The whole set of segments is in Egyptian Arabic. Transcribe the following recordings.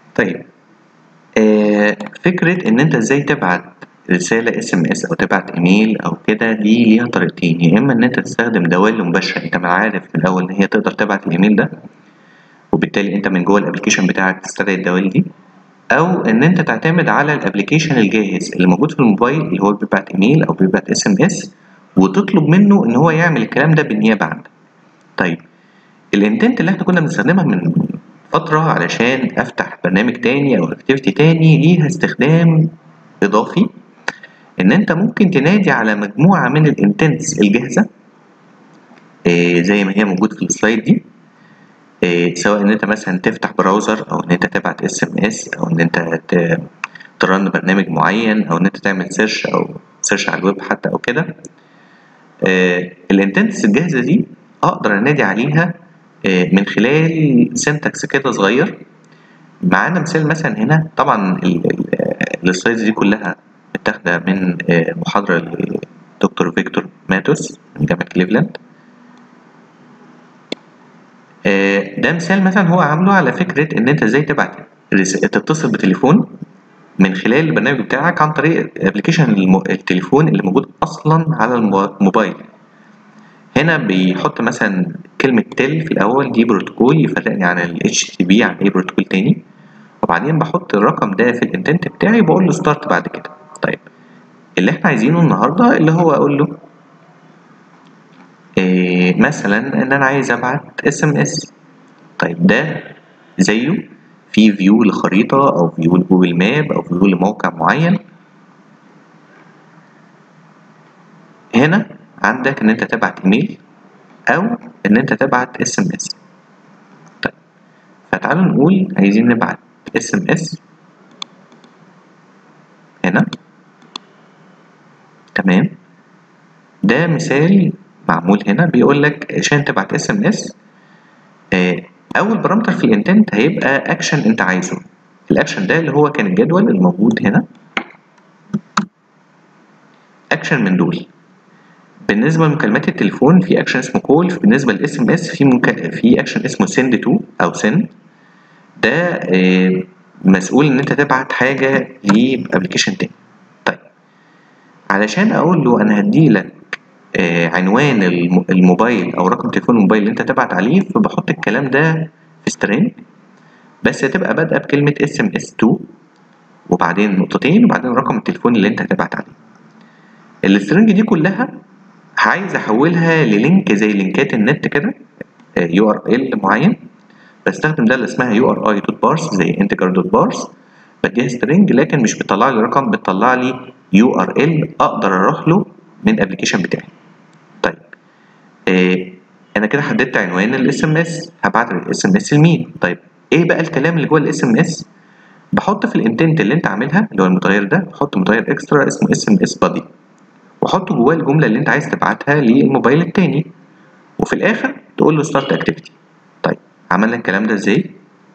طيب آه فكرة إن أنت إزاي تبعت رسالة اس ام اس أو تبعت إيميل أو كده دي ليها طريقتين يا إما إن أنت تستخدم دوال مباشرة أنت عارف من الأول إن هي تقدر تبعت الإيميل ده وبالتالي أنت من جوه الأبلكيشن بتاعك تستدعي الدوال دي أو إن أنت تعتمد على الأبلكيشن الجاهز اللي موجود في الموبايل اللي هو بيبعت إيميل أو بيبعت اس ام اس وتطلب منه إن هو يعمل الكلام ده بالنيابة عنك. طيب الانتنت اللي احنا كنا بنستخدمها من فترة علشان أفتح برنامج تاني أو اكتيفيتي تاني ليها استخدام إضافي إن أنت ممكن تنادي على مجموعة من الانتنتس الجاهزة إيه زي ما هي موجود في السلايد دي إيه سواء إن أنت مثلا تفتح براوزر أو إن أنت تبعت اس ام اس أو إن أنت ترن برنامج معين أو إن أنت تعمل سيرش أو سيرش على الويب حتى أو كده إيه الانتنتس الجاهزة دي أقدر أنادي عليها من خلال سنتكس كده صغير معانا مثال مثلا هنا طبعا السلايدز دي كلها متاخدة من محاضرة لدكتور فيكتور ماتوس من جامعة كليفلاند ده مثال مثلا هو عامله على فكرة إن أنت إزاي تبعت تتصل بتليفون من خلال البرنامج بتاعك عن طريق ابلكيشن التليفون اللي موجود أصلا على الموبايل هنا بيحط مثلا كلمة تل في الأول دي بروتوكول يفرقني عن ال HTTP عن أي بروتوكول تاني وبعدين بحط الرقم ده في الانتنت بتاعي وبقول له ستارت بعد كده طيب اللي احنا عايزينه النهاردة اللي هو أقول له إيه مثلا إن أنا عايز أبعت اس ام اس طيب ده زيه في فيو لخريطة أو فيو لجوجل ماب أو فيو لموقع معين هنا عندك ان انت تبعت ايميل او ان انت تبعت اس ام اس طيب فتعالوا نقول عايزين نبعت اس ام اس هنا تمام ده مثال معمول هنا بيقول لك عشان تبعت اس ام اس اول بارامتر في الانتنت هيبقى اكشن انت عايزه الاكشن ده اللي هو كان الجدول الموجود هنا اكشن من دول بالنسبه لمكالمات التليفون في اكشن اسمه كول بالنسبه للاس ام اس في مك... في اكشن اسمه سند تو او سند ده آه مسؤول ان انت تبعت حاجه لابلكيشن تاني طيب علشان اقول له انا هديلك آه عنوان الموبايل او رقم تليفون الموبايل اللي انت تبعت عليه فبحط الكلام ده في سترينج بس هتبقى بادئه بكلمه اس ام اس 2 وبعدين نقطتين وبعدين رقم التليفون اللي انت هتبعت عليه السترنج دي كلها عايز احولها للينك زي لينكات النت كده يو ار ال معين بستخدم ده اللي اسمها يو ار اي دوت بارس زي انتجر دوت بارس بديها سترينج لكن مش بتطلع لي رقم بتطلع لي يو ار ال اقدر اروح له من الابلكيشن بتاعي طيب آه انا كده حددت عنوان الاس ام اس هبعت الاس ام اس لمين طيب ايه بقى الكلام اللي جوه الاس ام اس بحط في الانتنت اللي انت عاملها اللي هو المتغير ده بحط متغير اكسترا اسمه اس ام اس بادي وحط جواه الجمله اللي انت عايز تبعتها للموبايل التاني وفي الاخر تقول له ستارت اكتيفيتي طيب عملنا الكلام ده ازاي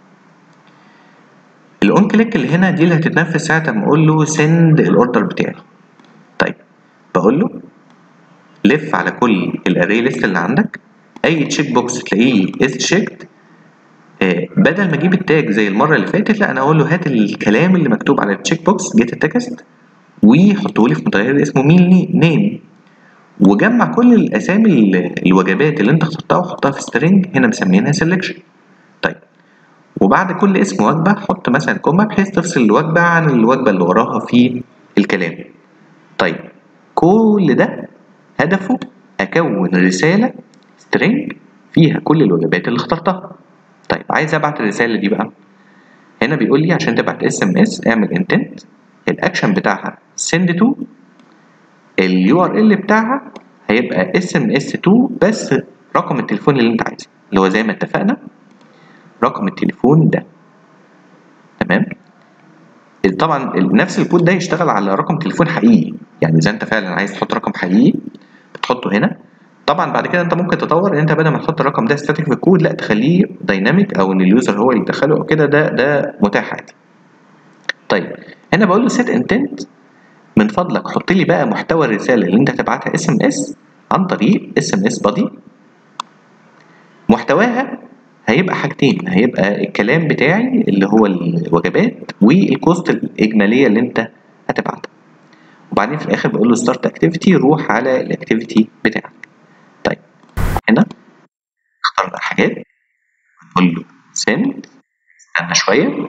الاون كليك اللي هنا دي اللي هتتنفذ ساعه ما اقول له سند الاوردر بتاعي طيب بقول له لف على كل الاري ليست اللي عندك اي تشيك بوكس تلاقيه از تشيكد آه بدل ما اجيب التاج زي المره اللي فاتت لا انا اقول له هات الكلام اللي مكتوب على التشيك بوكس جيت التكست وحطه لي في متغير اسمه ميل نيم وجمع كل الاسامي الوجبات اللي انت اخترتها وحطها في سترينج هنا مسمينها سelection طيب وبعد كل اسم وجبه حط مثلا كوما بحيث تفصل الوجبه عن الوجبه اللي وراها في الكلام طيب كل ده هدفه اكون رساله سترينج فيها كل الوجبات اللي اخترتها طيب عايز ابعت الرساله دي بقى هنا بيقول لي عشان تبعت اس ام اس اعمل انتنت الاكشن بتاعها send to اليو ار ال بتاعها هيبقى اس ام اس 2 بس رقم التليفون اللي انت عايزه اللي هو زي ما اتفقنا رقم التليفون ده تمام طبعا نفس الكود ده يشتغل على رقم تليفون حقيقي يعني اذا انت فعلا عايز تحط رقم حقيقي بتحطه هنا طبعا بعد كده انت ممكن تطور ان انت بدل ما تحط الرقم ده ستاتيك في الكود لا تخليه دايناميك او ان اليوزر هو اللي يدخله او كده ده ده متاح عادي طيب هنا بقول له set intent من فضلك حط لي بقى محتوى الرساله اللي انت هتبعتها اس ام اس عن طريق اس ام اس بادي محتواها هيبقى حاجتين هيبقى الكلام بتاعي اللي هو الوجبات والكوست الاجماليه اللي انت هتبعتها وبعدين في الاخر بقول له ستارت اكتيفيتي روح على الاكتيفيتي بتاعك طيب هنا اختار بقى حاجات نقول له send استنى شويه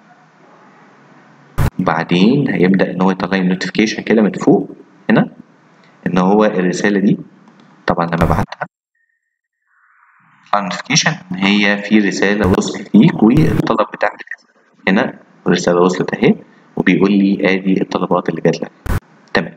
وبعدين هيبدا ان هو يطلع لي نوتيفيكيشن كده من فوق هنا ان هو الرساله دي طبعا لما بعتها نوتيفيكيشن ان هي في رساله وصلت ليك والطلب بتاعك هنا الرساله وصلت اهي وبيقول لي ادي الطلبات اللي جات لك